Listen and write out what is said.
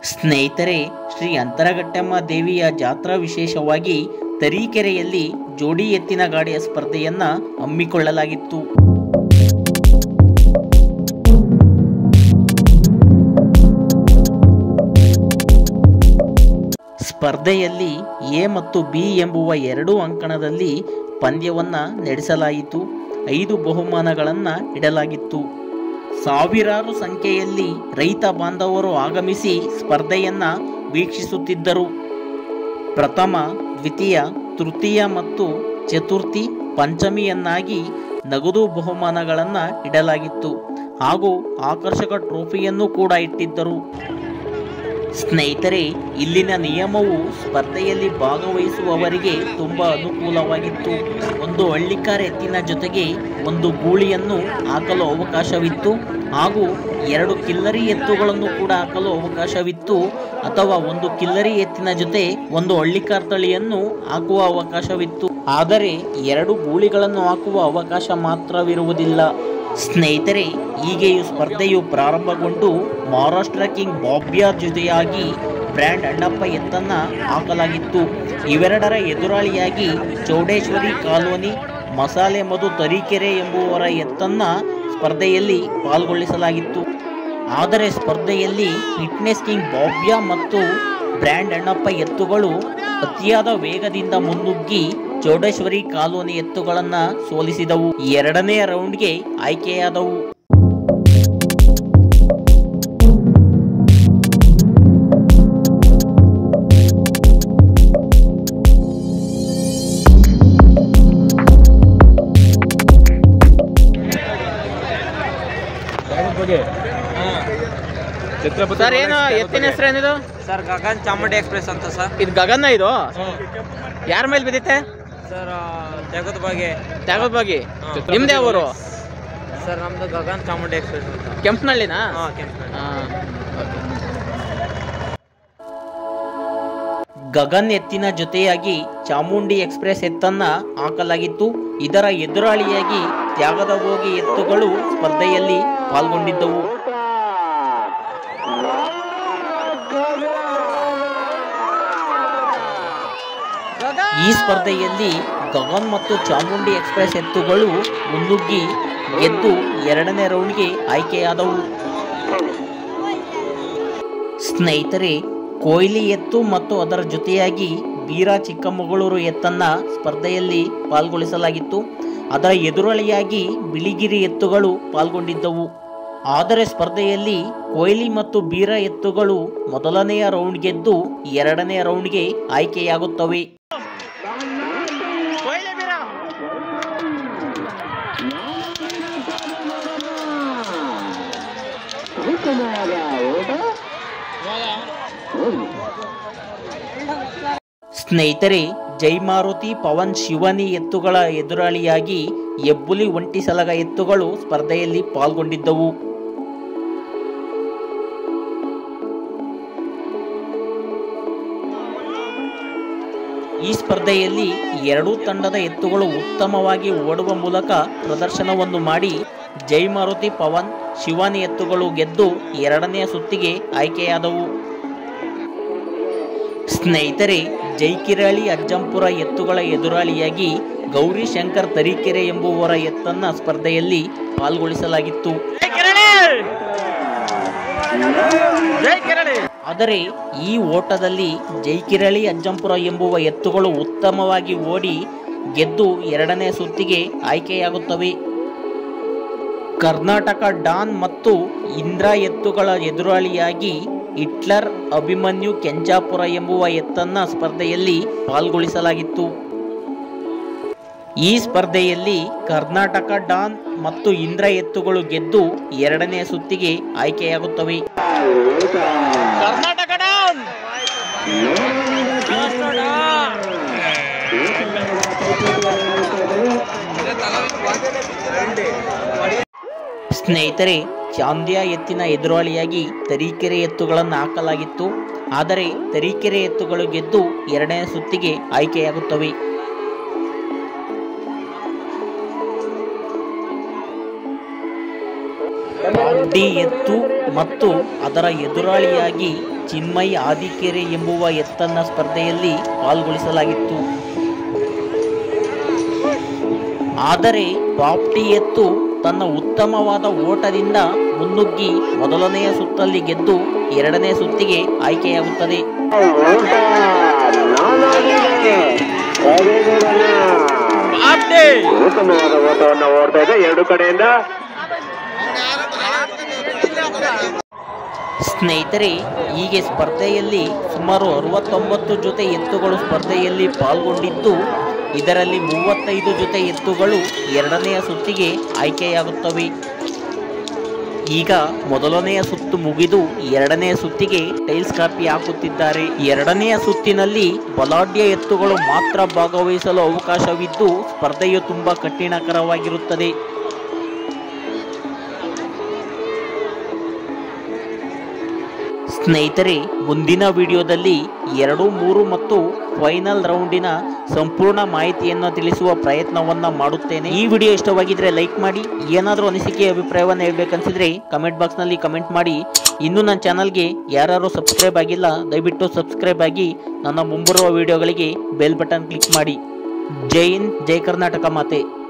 ಸ್ನೇಹಿತರೆ ಶ್ರೀ ಅಂತರಘಟ್ಟಮ್ಮ ದೇವಿಯ ಜಾತ್ರಾ ವಿಶೇಷವಾಗಿ ತರೀಕೆರೆಯಲ್ಲಿ ಜೋಡಿ ಎತ್ತಿನ ಗಾಡಿಯ ಸ್ಪರ್ಧೆಯನ್ನ ಹಮ್ಮಿಕೊಳ್ಳಲಾಗಿತ್ತು ಸ್ಪರ್ಧೆಯಲ್ಲಿ ಎ ಮತ್ತು ಬಿ ಎಂಬುವ ಎರಡು ಅಂಕಣದಲ್ಲಿ ಪಂದ್ಯವನ್ನ ನಡೆಸಲಾಯಿತು ಐದು ಬಹುಮಾನಗಳನ್ನ ಇಡಲಾಗಿತ್ತು ಸಾವಿರಾರು ಸಂಖ್ಯೆಯಲ್ಲಿ ರೈತ ಬಾಂಧವರು ಆಗಮಿಸಿ ಸ್ಪರ್ಧೆಯನ್ನ ವೀಕ್ಷಿಸುತ್ತಿದ್ದರು ಪ್ರಥಮ ದ್ವಿತೀಯ ತೃತೀಯ ಮತ್ತು ಚತುರ್ಥಿ ಪಂಚಮಿಯನ್ನಾಗಿ ನಗದು ಬಹುಮಾನಗಳನ್ನ ಇಡಲಾಗಿತ್ತು ಹಾಗೂ ಆಕರ್ಷಕ ಟ್ರೋಫಿಯನ್ನು ಕೂಡ ಇಟ್ಟಿದ್ದರು ಸ್ನೇಹಿತರೆ ಇಲ್ಲಿನ ನಿಯಮವು ಸ್ಪರ್ಧೆಯಲ್ಲಿ ಭಾಗವಹಿಸುವವರಿಗೆ ತುಂಬಾ ಅನುಕೂಲವಾಗಿತ್ತು ಒಂದು ಹಳ್ಳಿಕಾರ್ ಎತ್ತಿನ ಜೊತೆಗೆ ಒಂದು ಗೂಳಿಯನ್ನು ಹಾಕಲು ಅವಕಾಶವಿತ್ತು ಹಾಗೂ ಎರಡು ಕಿಲ್ಲರಿ ಎತ್ತುಗಳನ್ನು ಕೂಡ ಹಾಕಲು ಅವಕಾಶವಿತ್ತು ಅಥವಾ ಒಂದು ಕಿಲ್ಲರಿ ಎತ್ತಿನ ಜೊತೆ ಒಂದು ಹಳ್ಳಿಕಾರ್ ತಳಿಯನ್ನು ಹಾಕುವ ಅವಕಾಶವಿತ್ತು ಆದರೆ ಎರಡು ಗೂಳಿಗಳನ್ನು ಹಾಕುವ ಅವಕಾಶ ಮಾತ್ರವಿರುವುದಿಲ್ಲ ಸ್ನೇಹಿತರೆ ಹೀಗೆಯೂ ಸ್ಪರ್ಧೆಯು ಪ್ರಾರಂಭಗೊಂಡು ಮಹಾರಾಷ್ಟ್ರ ಕಿಂಗ್ ಬಾಬ್ಯಾ ಜೊತೆಯಾಗಿ ಬ್ರ್ಯಾಂಡ್ ಅಣ್ಣಪ್ಪ ಎತ್ತನ್ನ ಹಾಕಲಾಗಿತ್ತು ಇವೆರಡರ ಎದುರಾಳಿಯಾಗಿ ಚೌಡೇಶ್ವರಿ ಕಾಲೋನಿ ಮಸಾಲೆ ಮಧು ತರೀಕೆರೆ ಎಂಬುವರ ಎತ್ತನ್ನ ಸ್ಪರ್ಧೆಯಲ್ಲಿ ಪಾಲ್ಗೊಳಿಸಲಾಗಿತ್ತು ಆದರೆ ಸ್ಪರ್ಧೆಯಲ್ಲಿ ಫಿಟ್ನೆಸ್ ಕಿಂಗ್ ಬಾಬ್ಯಾ ಮತ್ತು ಬ್ರ್ಯಾಂಡ್ ಅಣ್ಣಪ್ಪ ಎತ್ತುಗಳು ಅತಿಯಾದ ವೇಗದಿಂದ ಮುನ್ನುಗ್ಗಿ ಚೌಡೇಶ್ವರಿ ಕಾಲೋನಿ ಎತ್ತುಗಳನ್ನ ಸೋಲಿಸಿದವು ಎರಡನೇ ರೌಂಡ್ಗೆ ಆಯ್ಕೆಯಾದವು ಬಗ್ಗೆ ಛತ್ರಪತಿ ಸರ್ ಏನು ಎತ್ತಿನ ಹೆಸರು ಏನಿದು ಸರ್ ಗಗನ್ ಚಾಮುಂಡಿ ಎಕ್ಸ್ಪ್ರೆಸ್ ಅಂತ ಸರ್ ಇದು ಗಗನ ಇದು ಯಾರ ಮೇಲೆ ಬಿದ್ದಿತ್ತೆ ಸರ್ ತೆಗೆದ ಬಗ್ಗೆ ತ್ಯಾಗದ ಬಗ್ಗೆ ನಿಮ್ದು ಯಾವ ಊರು ಸರ್ ನಮ್ದು ಗಗನ್ ಚಾಮುಂಡಿ ಎಕ್ಸ್ಪ್ರೆಸ್ ಅಂತ ಕೆಂಪನಹಳ್ಳಿನಾ ಹಾಂ ಕೆಂಪು ಹಾ, ಓಕೆ. ಗಗನ್ ಎತ್ತಿನ ಜೊತೆಯಾಗಿ ಚಾಮುಂಡಿ ಎಕ್ಸ್ಪ್ರೆಸ್ ಎತ್ತನ್ನ ಹಾಕಲಾಗಿತ್ತು ಇದರ ಎದುರಾಳಿಯಾಗಿ ತ್ಯಾಗದ ಹೋಗಿ ಎತ್ತುಗಳು ಸ್ಪರ್ಧೆಯಲ್ಲಿ ಪಾಲ್ಗೊಂಡಿದ್ದವು ಈ ಸ್ಪರ್ಧೆಯಲ್ಲಿ ಗಗನ್ ಮತ್ತು ಚಾಮುಂಡಿ ಎಕ್ಸ್ಪ್ರೆಸ್ ಎತ್ತುಗಳು ಮುನ್ನುಗ್ಗಿ ಗೆದ್ದು ಎರಡನೇ ರೌಂಡ್ಗೆ ಆಯ್ಕೆಯಾದವು ಸ್ನೇಹಿತರೆ ಕೊಹ್ಲಿ ಎತ್ತು ಮತ್ತು ಅದರ ಜೊತೆಯಾಗಿ ಬೀರಾ ಚಿಕ್ಕಮಗಳೂರು ಎತ್ತನ್ನ ಸ್ಪರ್ಧೆಯಲ್ಲಿ ಪಾಲ್ಗೊಳಿಸಲಾಗಿತ್ತು ಅದರ ಎದುರಾಳಿಯಾಗಿ ಬಿಳಿಗಿರಿ ಎತ್ತುಗಳು ಪಾಲ್ಗೊಂಡಿದ್ದವು ಆದರೆ ಸ್ಪರ್ಧೆಯಲ್ಲಿ ಕೊಹ್ಲಿ ಮತ್ತು ಬೀರಾ ಎತ್ತುಗಳು ಮೊದಲನೆಯ ರೌಂಡ್ ಗೆದ್ದು ಎರಡನೇ ರೌಂಡ್ಗೆ ಆಯ್ಕೆಯಾಗುತ್ತವೆ ಸ್ನೇಹಿತರೆ ಜೈಮಾರುತಿ ಪವನ್ ಶಿವನಿ ಎತ್ತುಗಳ ಎದುರಾಳಿಯಾಗಿ ಎಬ್ಬುಲಿ ಒಂಟಿ ಸಲಗ ಎತ್ತುಗಳು ಸ್ಪರ್ಧೆಯಲ್ಲಿ ಪಾಲ್ಗೊಂಡಿದ್ದವು ಈ ಸ್ಪರ್ಧೆಯಲ್ಲಿ ಎರಡೂ ತಂಡದ ಎತ್ತುಗಳು ಉತ್ತಮವಾಗಿ ಓಡುವ ಮೂಲಕ ಪ್ರದರ್ಶನವನ್ನು ಮಾಡಿ ಜೈಮಾರುತಿ ಪವನ್ ಶಿವಾನಿ ಎತ್ತುಗಳು ಗೆದ್ದು ಎರಡನೆಯ ಸುತ್ತಿಗೆ ಆಯ್ಕೆಯಾದವು ಸ್ನೇಹಿತರೆ ಜೈಕಿರಳಿ ಅಜ್ಜಂಪುರ ಎತ್ತುಗಳ ಎದುರಾಳಿಯಾಗಿ ಗೌರಿ ಶಂಕರ್ ತರೀಕೆರೆ ಎಂಬುವರ ಎತ್ತನ್ನ ಸ್ಪರ್ಧೆಯಲ್ಲಿ ಪಾಲ್ಗೊಳಿಸಲಾಗಿತ್ತು ಆದರೆ ಈ ಓಟದಲ್ಲಿ ಜೈಕಿರಳಿ ಅಜ್ಜಂಪುರ ಎಂಬುವ ಎತ್ತುಗಳು ಉತ್ತಮವಾಗಿ ಓಡಿ ಗೆದ್ದು ಎರಡನೇ ಸುತ್ತಿಗೆ ಆಯ್ಕೆಯಾಗುತ್ತವೆ ಕರ್ನಾಟಕ ಡಾನ್ ಮತ್ತು ಇಂದ್ರ ಎತ್ತುಗಳ ಎದುರಾಳಿಯಾಗಿ ಹಿಟ್ಲರ್ ಅಭಿಮನ್ಯು ಕೆಂಚಾಪುರ ಎಂಬುವ ಎತ್ತನ್ನ ಸ್ಪರ್ಧೆಯಲ್ಲಿ ಪಾಲ್ಗೊಳಿಸಲಾಗಿತ್ತು ಈ ಸ್ಪರ್ಧೆಯಲ್ಲಿ ಕರ್ನಾಟಕ ಡಾನ್ ಮತ್ತು ಇಂದ್ರ ಎತ್ತುಗಳು ಗೆದ್ದು ಎರಡನೇ ಸುತ್ತಿಗೆ ಆಯ್ಕೆಯಾಗುತ್ತವೆ ಕರ್ನಾಟಕ ಡಾನ್ ಸ್ನೇಹಿತರೆ ಚಾಂದ್ಯ ಎತ್ತಿನ ಎದುರಾಳಿಯಾಗಿ ತರೀಕೆರೆ ಎತ್ತುಗಳನ್ನು ಹಾಕಲಾಗಿತ್ತು ಆದರೆ ತರೀಕೆರೆ ಎತ್ತುಗಳು ಗೆದ್ದು ಎರಡನೇ ಸುತ್ತಿಗೆ ಆಯ್ಕೆಯಾಗುತ್ತವೆ ನಾನು ಡಿ ಎತ್ತು ಮತ್ತು ಅದರ ಎದುರಾಳಿಯಾಗಿ ಚಿನ್ಮಯ್ ಆದಿಕೆರೆ ಎಂಬುವ ಎತ್ತನ್ನ ಸ್ಪರ್ಧೆಯಲ್ಲಿ ಪಾಲ್ಗೊಳಿಸಲಾಗಿತ್ತು ಆದರೆ ಪಾಪ್ಟಿ ಎತ್ತು ತನ್ನ ಉತ್ತಮವಾದ ಓಟದಿಂದ ಮುನ್ನುಗ್ಗಿ ಮೊದಲನೆಯ ಸುತ್ತಲ್ಲಿ ಗೆದ್ದು ಎರಡನೇ ಸುತ್ತಿಗೆ ಆಯ್ಕೆಯಾಗುತ್ತದೆ ಉತ್ತಮವಾದ ಓಟವನ್ನು ಓಡ್ತಾ ಇದೆ ಎರಡು ಕಡೆಯಿಂದ ಸ್ನೇಹಿತರೆ ಹೀಗೆ ಸ್ಪರ್ಧೆಯಲ್ಲಿ ಸುಮಾರು ಅರವತ್ತೊಂಬತ್ತು ಜೊತೆ ಎತ್ತುಗಳು ಸ್ಪರ್ಧೆಯಲ್ಲಿ ಪಾಲ್ಗೊಂಡಿದ್ದು ಇದರಲ್ಲಿ ಮೂವತ್ತೈದು ಜೊತೆ ಎತ್ತುಗಳು ಎರಡನೆಯ ಸುತ್ತಿಗೆ ಆಯ್ಕೆಯಾಗುತ್ತವೆ ಈಗ ಮೊದಲನೆಯ ಸುತ್ತು ಮುಗಿದು ಎರಡನೆಯ ಸುತ್ತಿಗೆ ಟೈಲ್ಸ್ ಕಾಪಿ ಹಾಕುತ್ತಿದ್ದಾರೆ ಎರಡನೆಯ ಸುತ್ತಿನಲ್ಲಿ ಬಲಾಢ್ಯ ಎತ್ತುಗಳು ಮಾತ್ರ ಭಾಗವಹಿಸಲು ಅವಕಾಶವಿದ್ದು ಸ್ಪರ್ಧೆಯು ತುಂಬಾ ಕಠಿಣಕರವಾಗಿರುತ್ತದೆ ಸ್ನೇಹಿತರೆ ಮುಂದಿನ ವಿಡಿಯೋದಲ್ಲಿ ಎರಡು ಮೂರು ಮತ್ತು ಫೈನಲ್ ರೌಂಡಿನ ಸಂಪೂರ್ಣ ಮಾಹಿತಿಯನ್ನು ತಿಳಿಸುವ ಪ್ರಯತ್ನವನ್ನ ಮಾಡುತ್ತೇನೆ ಈ ವಿಡಿಯೋ ಇಷ್ಟವಾಗಿದ್ರೆ ಲೈಕ್ ಮಾಡಿ ಏನಾದರೂ ಅನಿಸಿಕೆ ಅಭಿಪ್ರಾಯವನ್ನು ಹೇಳ್ಬೇಕನ್ಸಿದ್ರೆ ಕಮೆಂಟ್ ಬಾಕ್ಸ್ನಲ್ಲಿ ಕಮೆಂಟ್ ಮಾಡಿ ಇನ್ನು ನನ್ನ ಚಾನಲ್ಗೆ ಯಾರು ಸಬ್ಸ್ಕ್ರೈಬ್ ಆಗಿಲ್ಲ ದಯವಿಟ್ಟು ಸಬ್ಸ್ಕ್ರೈಬ್ ಆಗಿ ನನ್ನ ಮುಂಬರುವ ವಿಡಿಯೋಗಳಿಗೆ ಬೆಲ್ ಬಟನ್ ಕ್ಲಿಕ್ ಮಾಡಿ ಜೈ ಹಿಂದ್ ಜೈ ಕರ್ನಾಟಕ ಮಾತೆ